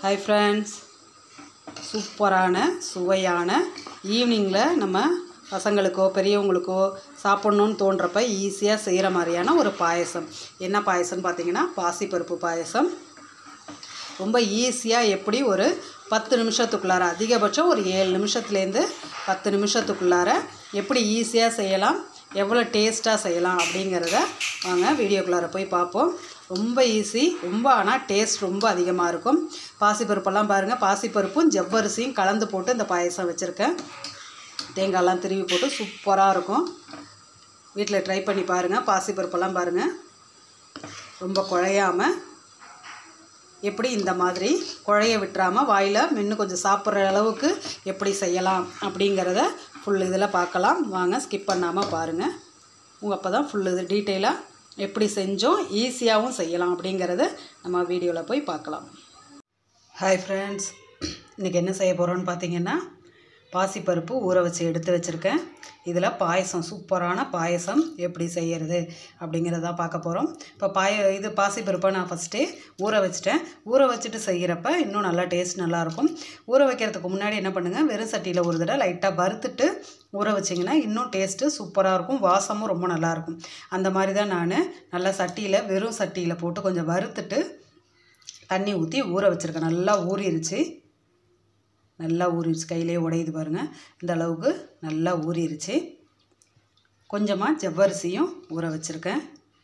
hi friends சூப்பரான சுவையான ஈவினிங்கில் நம்ம பசங்களுக்கோ பெரியவங்களுக்கோ சாப்பிட்ணுன்னு தோன்றப்ப ஈஸியாக செய்கிற மாதிரியான ஒரு பாயசம் என்ன பாயசம்னு பார்த்தீங்கன்னா பாசிப்பருப்பு பாயசம் ரொம்ப ஈஸியாக எப்படி ஒரு பத்து நிமிஷத்துக்குள்ளார அதிகபட்சம் ஒரு ஏழு நிமிஷத்துலேருந்து பத்து நிமிஷத்துக்குள்ளார எப்படி ஈஸியாக செய்யலாம் எவ்வளோ டேஸ்ட்டாக செய்யலாம் அப்படிங்கிறத வாங்க வீடியோக்குள்ளார போய் பார்ப்போம் ரொம்ப ஈஸி ரொம்ப ஆனால் டேஸ்ட் ரொம்ப அதிகமாக இருக்கும் பாசிப்பருப்பெல்லாம் பாருங்கள் பாசிப்பருப்பும் ஜவ்வரிசியும் கலந்து போட்டு இந்த பாயசம் வச்சுருக்கேன் தேங்காய்லாம் திருவி போட்டு சூப்பராக இருக்கும் வீட்டில் ட்ரை பண்ணி பாருங்கள் பாசிப்பருப்பெல்லாம் பாருங்கள் ரொம்ப குழையாமல் எப்படி இந்த மாதிரி குழைய விட்டுறாமல் வாயில் மென்று கொஞ்சம் சாப்பிட்ற அளவுக்கு எப்படி செய்யலாம் அப்படிங்கிறத ஃபுல் இதில் பார்க்கலாம் வாங்க ஸ்கிப் பண்ணாமல் பாருங்கள் உங்கள் அப்போ தான் ஃபுல் இது டீட்டெயிலாக எப்படி செஞ்சோம் ஈஸியாகவும் செய்யலாம் அப்படிங்கிறத நம்ம வீடியோவில் போய் பார்க்கலாம் ஹாய் ஃப்ரெண்ட்ஸ் இன்றைக்கி என்ன செய்ய போகிறோன்னு பார்த்தீங்கன்னா பாசிப்பருப்பு ஊற வச்சு எடுத்து வச்சுருக்கேன் இதில் பாயசம் சூப்பரான பாயசம் எப்படி செய்கிறது அப்படிங்கிறத பார்க்க போகிறோம் இப்போ பாய இது பாசிப்பருப்பை நான் ஃபஸ்ட்டே ஊற வச்சுட்டேன் ஊற வச்சுட்டு செய்கிறப்ப இன்னும் நல்லா டேஸ்ட் நல்லாயிருக்கும் ஊற வைக்கிறதுக்கு முன்னாடி என்ன பண்ணுங்கள் வெறும் சட்டியில் ஒரு தடவை லைட்டாக வறுத்துட்டு ஊற வச்சிங்கன்னா இன்னும் டேஸ்ட்டு சூப்பராக இருக்கும் வாசமும் ரொம்ப நல்லாயிருக்கும் அந்த மாதிரி தான் நான் நல்லா சட்டியில் வெறும் சட்டியில் போட்டு கொஞ்சம் வறுத்துட்டு தண்ணி ஊற்றி ஊற வச்சுருக்கேன் நல்லா ஊறிடுச்சு நல்லா ஊறிடுச்சு கையிலே உடையுது பாருங்கள் இந்த அளவுக்கு நல்லா ஊறிடுச்சு கொஞ்சமாக ஜவ்வரிசியும் ஊற வச்சுருக்கேன்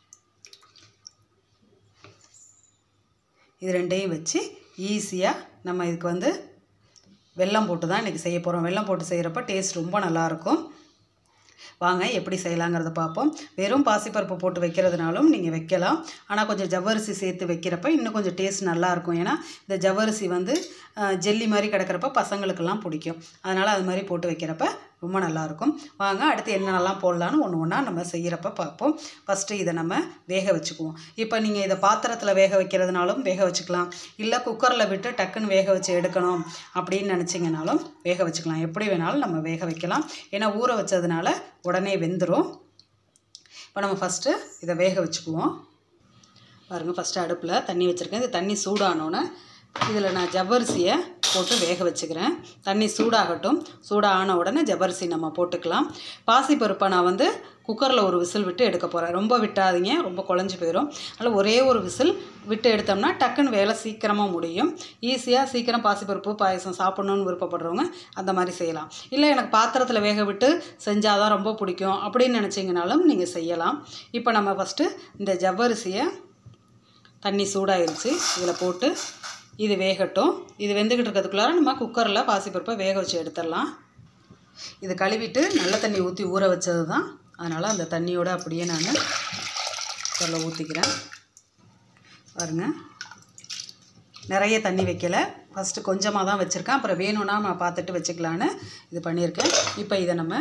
இது ரெண்டையும் வச்சு ஈஸியாக நம்ம இதுக்கு வந்து வெல்லம் போட்டு தான் இன்றைக்கி செய்ய போகிறோம் வெல்லம் போட்டு செய்கிறப்ப டேஸ்ட் ரொம்ப நல்லாயிருக்கும் வாங்க எப்படி செய்யலாங்கிறத பார்ப்போம் வெறும் பாசிப்பருப்பு போட்டு வைக்கிறதுனாலும் நீங்கள் வைக்கலாம் ஆனால் கொஞ்சம் ஜவ்வரிசி சேர்த்து வைக்கிறப்ப இன்னும் கொஞ்சம் டேஸ்ட் நல்லாயிருக்கும் ஏன்னா இந்த ஜவ்வரிசி வந்து அஹ், ஜெல்லி மாதிரி கிடக்கிறப்ப பசங்களுக்கெல்லாம் பிடிக்கும் அதனால் அது மாதிரி போட்டு வைக்கிறப்ப ரொம்ப நல்லாயிருக்கும் வாங்க அடுத்து என்னென்னலாம் போடலான்னு ஒன்று ஒன்றா நம்ம செய்கிறப்ப பார்ப்போம் ஃபஸ்ட்டு இதை நம்ம வேக வச்சுக்குவோம் இப்போ நீங்கள் இதை பாத்திரத்தில் வேக வைக்கிறதுனாலும் வேக வச்சுக்கலாம் இல்லை குக்கரில் விட்டு டக்குன்னு வேக வச்சு எடுக்கணும் அப்படின்னு நினச்சிங்கனாலும் வேக வச்சுக்கலாம் எப்படி வேணாலும் நம்ம வேக வைக்கலாம் ஏன்னா ஊற வச்சதுனால உடனே வெந்துடும் இப்போ நம்ம ஃபஸ்ட்டு இதை வேக வச்சுக்குவோம் பாருங்கள் ஃபஸ்ட்டு அடுப்பில் தண்ணி வச்சுருக்கேன் இது தண்ணி சூடானோன்னே இதில் நான் ஜவ்வரிசியை போட்டு வேக வச்சுக்கிறேன் தண்ணி சூடாகட்டும் சூடான உடனே ஜவ்வரிசி நம்ம போட்டுக்கலாம் பாசிப்பருப்பை நான் வந்து குக்கரில் ஒரு விசில் விட்டு எடுக்க போகிறேன் ரொம்ப விட்டாதீங்க ரொம்ப குழஞ்சி போயிடும் அதனால் ஒரே ஒரு விசில் விட்டு எடுத்தோம்னா டக்குன்னு வேலை சீக்கிரமாக முடியும் ஈஸியாக சீக்கிரம் பாசிப்பருப்பு பாயசம் சாப்பிட்ணுன்னு விருப்பப்படுறவங்க அந்த மாதிரி செய்யலாம் இல்லை எனக்கு பாத்திரத்தில் வேக விட்டு செஞ்சால் தான் ரொம்ப பிடிக்கும் அப்படின்னு நினச்சிங்கனாலும் நீங்கள் செய்யலாம் இப்போ நம்ம ஃபஸ்ட்டு இந்த ஜவ்வரிசியை தண்ணி சூடாயிருச்சு இதில் போட்டு இது வேகட்டும் இது வெந்துக்கிட்டு இருக்கிறதுக்குள்ளார நம்ம குக்கரில் பாசிப்பருப்பை வேக வச்சு எடுத்துடலாம் இது கழுவிட்டு நல்ல தண்ணி ஊற்றி ஊற வச்சது தான் அதனால் அந்த தண்ணியோட அப்படியே நான் குக்கரில் ஊற்றிக்கிறேன் பாருங்க நிறைய தண்ணி வைக்கல ஃபஸ்ட்டு கொஞ்சமாக தான் வச்சுருக்கேன் அப்புறம் வேணும்னா நான் பார்த்துட்டு வச்சுக்கலான்னு இது பண்ணியிருக்கேன் இப்போ இதை நம்ம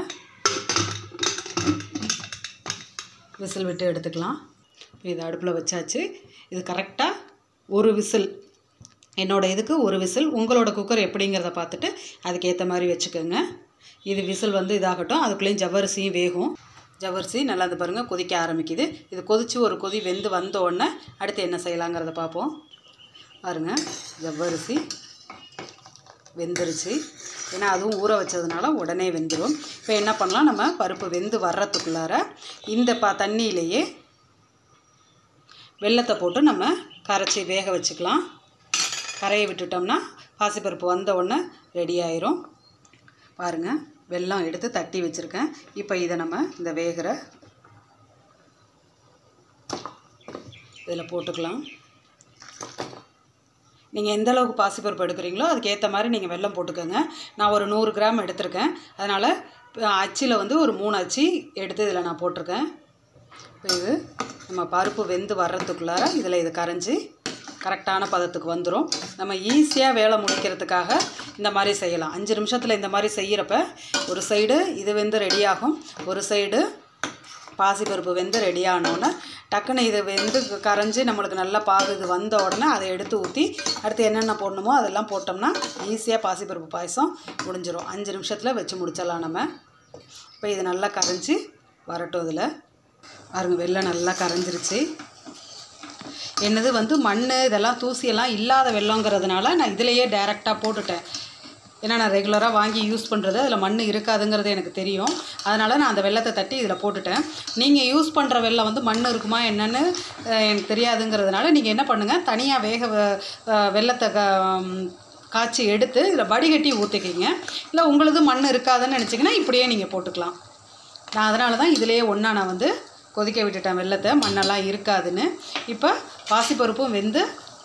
விசில் விட்டு எடுத்துக்கலாம் இப்போ இதை அடுப்பில் வச்சாச்சு இது கரெக்டாக ஒரு விசில் என்னோட இதுக்கு ஒரு விசில் உங்களோட குக்கர் எப்படிங்கிறத பார்த்துட்டு அதுக்கேற்ற மாதிரி வச்சுக்கோங்க இது விசில் வந்து இதாகட்டும் அதுக்குள்ளேயும் ஜவ்வரிசியும் வேகும் ஜவ்வரிசி நல்லா அது பாருங்கள் கொதிக்க ஆரம்பிக்குது இது கொதித்து ஒரு கொதி வெந்து வந்த உடனே அடுத்து என்ன செய்யலாங்கிறத பார்ப்போம் பாருங்கள் ஜவ்வரிசி வெந்துருச்சு ஏன்னா அதுவும் ஊற வச்சதுனால உடனே வெந்துடும் இப்போ என்ன பண்ணலாம் நம்ம பருப்பு வெந்து வர்றதுக்குள்ளார இந்த ப தண்ணியிலேயே வெள்ளத்தை போட்டு நம்ம கரைச்சி வேக வச்சுக்கலாம் கரையை விட்டுட்டோம்னா பாசிப்பருப்பு வந்த உடனே ரெடி ஆயிரும் பாருங்கள் வெல்லம் எடுத்து தட்டி வச்சுருக்கேன் இப்போ இதை நம்ம இந்த வேகிற இதில் போட்டுக்கலாம் நீங்கள் எந்த அளவுக்கு பாசிப்பருப்பு எடுக்கிறீங்களோ அதுக்கேற்ற மாதிரி நீங்கள் வெல்லம் போட்டுக்கோங்க நான் ஒரு நூறு கிராம் எடுத்திருக்கேன் அதனால் அச்சில் வந்து ஒரு மூணு அச்சி எடுத்து இதில் நான் போட்டிருக்கேன் இப்போ இது நம்ம பருப்பு வெந்து வர்றதுக்குள்ளார இதில் இது கரைஞ்சி கரெக்டான பதத்துக்கு வந்துடும் நம்ம ஈஸியாக வேலை முடிக்கிறதுக்காக இந்த மாதிரி செய்யலாம் அஞ்சு நிமிஷத்தில் இந்த மாதிரி செய்கிறப்ப ஒரு சைடு இது வெந்து ரெடியாகும் ஒரு சைடு பாசிப்பருப்பு வெந்து ரெடி ஆனோடனே டக்குன்னு இது வெந்து கரைஞ்சி நம்மளுக்கு நல்லா பாகு இது வந்த உடனே அதை எடுத்து ஊற்றி அடுத்து என்னென்ன போடணுமோ அதெல்லாம் போட்டோம்னா ஈஸியாக பாசிப்பருப்பு பாயசம் முடிஞ்சிடும் அஞ்சு நிமிஷத்தில் வச்சு முடிச்சிடலாம் நம்ம இப்போ இது நல்லா கரைஞ்சி வரட்டும் இதில் பாருங்க வெள்ளை நல்லா கரைஞ்சிருச்சு என்னது வந்து மண் இதெல்லாம் தூசியெல்லாம் இல்லாத வெள்ளங்கிறதுனால நான் இதிலையே டைரெக்டாக போட்டுட்டேன் ஏன்னா நான் ரெகுலராக வாங்கி யூஸ் பண்ணுறது அதில் மண் இருக்காதுங்கிறது எனக்கு தெரியும் அதனால் நான் அந்த வெள்ளத்தை தட்டி இதில் போட்டுட்டேன் நீங்கள் யூஸ் பண்ணுற வெள்ளம் வந்து மண் இருக்குமா என்னன்னு அஹ், எனக்கு தெரியாதுங்கிறதுனால நீங்கள் என்ன பண்ணுங்கள் தனியாக வேக வ- அஹ், வெள்ளத்தை க ம், காய்ச்சி எடுத்து இதில் வடிகட்டி ஊற்றிக்கிங்க இல்லை உங்களுது மண் இருக்காதுன்னு நினச்சிங்கன்னா இப்படியே நீங்கள் போட்டுக்கலாம் நான் அதனால தான் இதிலேயே ஒன்றா நான் வந்து கொதிக்க விட்டுட்டேன் வெள்ளத்தை மண்ணெல்லாம் இருக்காதுன்னு இப்போ பாசிப்பருப்பும் வெந்து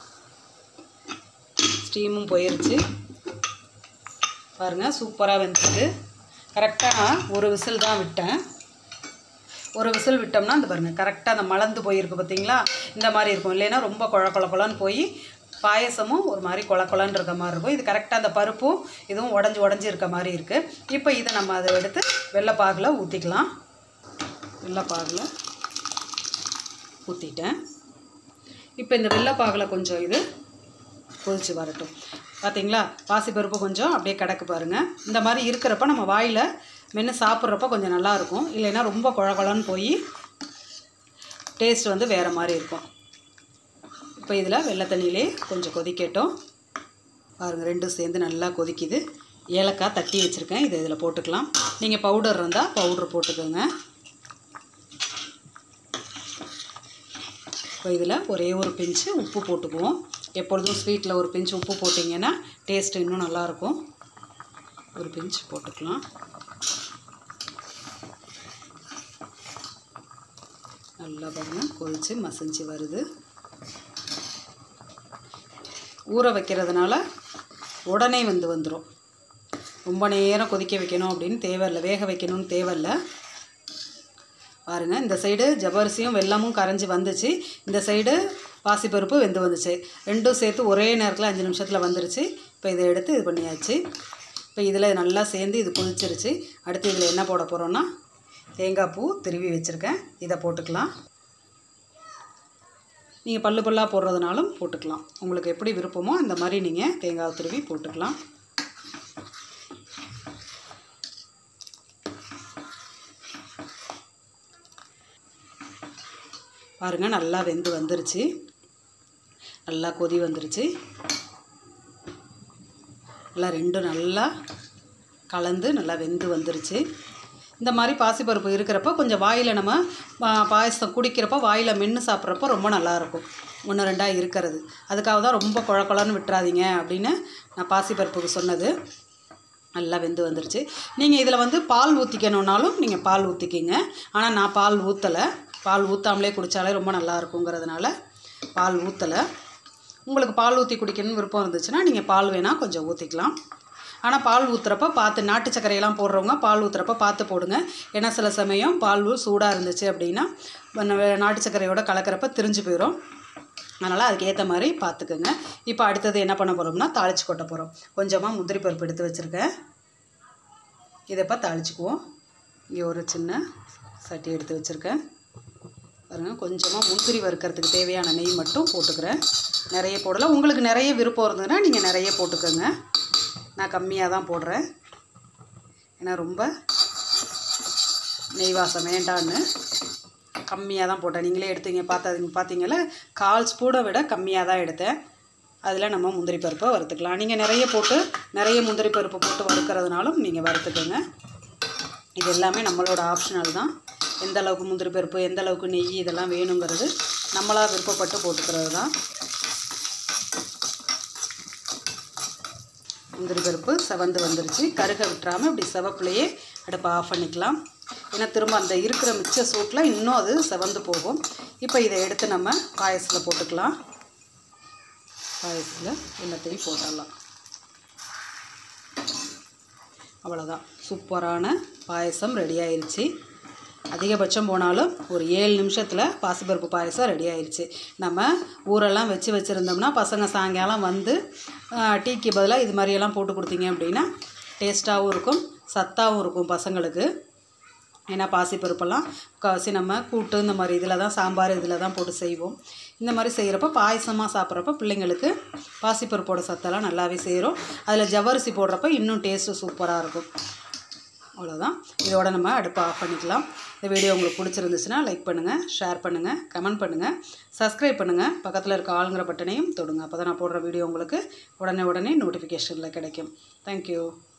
ஸ்டீமும் போயிருச்சு பாருங்கள் சூப்பராக வெந்துட்டு கரெக்டாக நான் ஒரு விசில் தான் விட்டேன் ஒரு விசில் விட்டோம்னா அந்த பாருங்கள் கரெக்டாக அந்த மலர்ந்து போயிருக்கு பார்த்தீங்களா இந்த மாதிரி இருக்கும் இல்லைன்னா ரொம்ப குழ குழ குழன்னு போய் பாயசமும் ஒரு மாதிரி குழ குழன்னு இருக்க மாதிரி இருக்கும் இது கரெக்டாக அந்த பருப்பும் இதுவும் உடஞ்சி உடஞ்சி இருக்க மாதிரி இருக்குது இப்போ இதை நம்ம அதை எடுத்து வெள்ளைப்பாகில் ஊற்றிக்கலாம் வெள்ளைப்பாகில் ஊற்றிட்டேன் இப்போ இந்த வெள்ளைப்பாகில் கொஞ்சம் இது கொதிச்சு வரட்டும் பார்த்தீங்களா பாசிப்பருப்பு கொஞ்சம் அப்படியே கிடக்கு பாருங்கள் இந்த மாதிரி இருக்கிறப்ப நம்ம வாயில் மென்று சாப்பிட்றப்ப கொஞ்சம் நல்லாயிருக்கும் இல்லைன்னா ரொம்ப குழ குழன்னு போய் டேஸ்ட் வந்து வேறு மாதிரி இருக்கும் இப்போ இதில் வெள்ளை தண்ணியிலே கொஞ்சம் கொதிக்கட்டும் பாருங்கள் ரெண்டும் சேர்ந்து நல்லா கொதிக்குது ஏலக்காய் தட்டி வச்சுருக்கேன் இதை இதில் போட்டுக்கலாம் நீங்கள் பவுடர் இருந்தால் பவுடர் போட்டுக்கோங்க இப்போ இதில் ஒரே ஒரு பிஞ்சு உப்பு போட்டுக்குவோம் எப்பொழுதும் ஸ்வீட்டில் ஒரு பிஞ்சு உப்பு போட்டிங்கன்னா டேஸ்ட் இன்னும் நல்லாயிருக்கும் ஒரு பிஞ்சு போட்டுக்கலாம் நல்லா பாருங்க கொதிச்சு மசிஞ்சு வருது ஊற வைக்கிறதுனால உடனே வந்து வந்துடும் ரொம்ப நேரம் கொதிக்க வைக்கணும் அப்படின்னு தேவையில்லை வேக வைக்கணும்னு தேவையில்லை பாருங்கள் இந்த சைடு ஜவ்வரிசியும் வெல்லமும் கரைஞ்சி வந்துச்சு இந்த சைடு பாசிப்பருப்பு வெந்து வந்துச்சு ரெண்டும் சேர்த்து ஒரே நேரத்தில் அஞ்சு நிமிஷத்தில் வந்துருச்சு இப்போ இதை எடுத்து இது பண்ணியாச்சு இப்போ இதில் நல்லா சேர்ந்து இது கொதிச்சிருச்சு அடுத்து இதில் என்ன போட போகிறோன்னா தேங்காய் பூ திருவி வச்சுருக்கேன் இதை போட்டுக்கலாம் நீங்கள் பல்லு பல்லாக போடுறதுனாலும் போட்டுக்கலாம் உங்களுக்கு எப்படி விருப்பமோ அந்த மாதிரி நீங்கள் தேங்காய் திருவி போட்டுக்கலாம் பாருங்கள் நல்லா வெந்து வந்துருச்சு நல்லா கொதி வந்துருச்சு நல்லா ரெண்டும் நல்லா கலந்து நல்லா வெந்து வந்துருச்சு இந்த மாதிரி பாசிப்பருப்பு இருக்கிறப்ப கொஞ்சம் வாயில் நம்ம பா- பாயசம் குடிக்கிறப்ப வாயில் மென்று சாப்பிட்றப்ப ரொம்ப நல்லாயிருக்கும் ஒன்று ரெண்டாக இருக்கிறது அதுக்காக தான் ரொம்ப குழ குழன்னு விட்டுறாதீங்க அப்படின்னு நான் பாசிப்பருப்புக்கு சொன்னது நல்லா வெந்து வந்துருச்சு நீங்கள் இதில் வந்து பால் ஊற்றிக்கணுன்னாலும் நீங்கள் பால் ஊற்றிக்கிங்க ஆனால் நான் பால் ஊற்றலை பால் ஊற்றாமலே குடித்தாலே ரொம்ப நல்லா இருக்குங்கிறதுனால பால் ஊற்றலை உங்களுக்கு பால் ஊற்றி குடிக்கணும்னு விருப்பம் இருந்துச்சுன்னா நீங்கள் பால் வேணால் கொஞ்சம் ஊற்றிக்கலாம் ஆனால் பால் ஊற்றுறப்ப பார்த்து நாட்டு சர்க்கரையெல்லாம் போடுறவங்க பால் ஊற்றுறப்ப பார்த்து போடுங்க ஏன்னா சில சமயம் பால் சூடாக இருந்துச்சு அப்படின்னா நம்ம நாட்டு சர்க்கரையோட கலக்கிறப்ப திரிஞ்சு போயிடும் அதனால் அதுக்கு ஏற்ற மாதிரி பார்த்துக்குங்க இப்போ அடுத்தது என்ன பண்ண போகிறோம்னா தாளிச்சு கொட்ட போகிறோம் கொஞ்சமாக முந்திரி பருப்பு எடுத்து வச்சுருக்கேன் இதை இப்போ தாளிச்சுக்குவோம் இங்கே ஒரு சின்ன சட்டி எடுத்து வச்சுருக்கேன் பாருங்க கொஞ்சமாக முந்திரி வறுக்கிறதுக்கு தேவையான நெய் மட்டும் போட்டுக்கிறேன் நிறைய போடலை உங்களுக்கு நிறைய விருப்பம் இருந்ததுன்னா நீங்கள் நிறைய போட்டுக்கோங்க நான் கம்மியாக தான் போடுறேன் ஏன்னா ரொம்ப நெய் வாசம் வேண்டான்னு கம்மியாக தான் போட்டேன் நீங்களே எடுத்தீங்க பார்த்தீங்க பார்த்தீங்களா கால் ஸ்பூனை விட கம்மியாக தான் எடுத்தேன் அதில் நம்ம முந்திரி பருப்பை வறுத்துக்கலாம் நீங்கள் நிறைய போட்டு நிறைய முந்திரி பருப்பு போட்டு வறுக்கிறதுனாலும் நீங்கள் வறுத்துக்கோங்க இது எல்லாமே நம்மளோட ஆப்ஷனல் தான் எந்த அளவுக்கு முந்திரி பருப்பு எந்த அளவுக்கு நெய் இதெல்லாம் வேணுங்கிறது நம்மளாக விருப்பப்பட்டு போட்டுக்கிறது தான் முந்திரி பருப்பு செவந்து வந்துருச்சு கருக விட்டுறாமல் இப்படி செவப்புலையே அடுப்பை ஆஃப் பண்ணிக்கலாம் ஏன்னா திரும்ப அந்த இருக்கிற மிச்ச சூட்டில் இன்னும் அது செவந்து போகும் இப்போ இதை எடுத்து நம்ம பாயசத்தில் போட்டுக்கலாம் பாயசத்தில் எல்லாத்தையும் போட்டுடலாம் அவ்வளோதான் சூப்பரான பாயசம் ரெடி ஆயிருச்சு அதிகபட்சம் போனாலும் ஒரு ஏழு நிமிஷத்தில் பாசிப்பருப்பு பாயசம் ரெடி ஆயிருச்சு நம்ம ஊரெல்லாம் வச்சு வச்சுருந்தோம்னா பசங்க சாயங்காலம் வந்து ஆ, டீக்கு பதிலாக இது மாதிரியெல்லாம் போட்டு கொடுத்தீங்க அப்படின்னா டேஸ்ட்டாகவும் இருக்கும் சத்தாகவும் இருக்கும் பசங்களுக்கு ஏன்னா பாசிப்பருப்பெல்லாம் முக்கால்வாசி நம்ம கூட்டு இந்த மாதிரி இதில் தான் சாம்பார் இதில் தான் போட்டு செய்வோம் இந்த மாதிரி செய்கிறப்ப பாயசமாக சாப்பிட்றப்ப பிள்ளைங்களுக்கு பாசிப்பருப்போட சத்தெல்லாம் நல்லாவே சேரும் அதில் ஜவ்வரிசி போடுறப்ப இன்னும் டேஸ்ட்டு சூப்பராக இருக்கும் அவ்வளோதான் இதோட நம்ம அடுப்பை ஆஃப் பண்ணிக்கலாம் இந்த வீடியோ உங்களுக்கு பிடிச்சிருந்துச்சுன்னா லைக் பண்ணுங்கள் ஷேர் பண்ணுங்கள் கமெண்ட் பண்ணுங்கள் சப்ஸ்கிரைப் பண்ணுங்கள் பக்கத்தில் இருக்க ஆளுங்கிற பட்டனையும் தொடுங்க அப்போ தான் நான் போடுற வீடியோ உங்களுக்கு உடனே உடனே நோட்டிஃபிகேஷனில் கிடைக்கும் தேங்க்யூ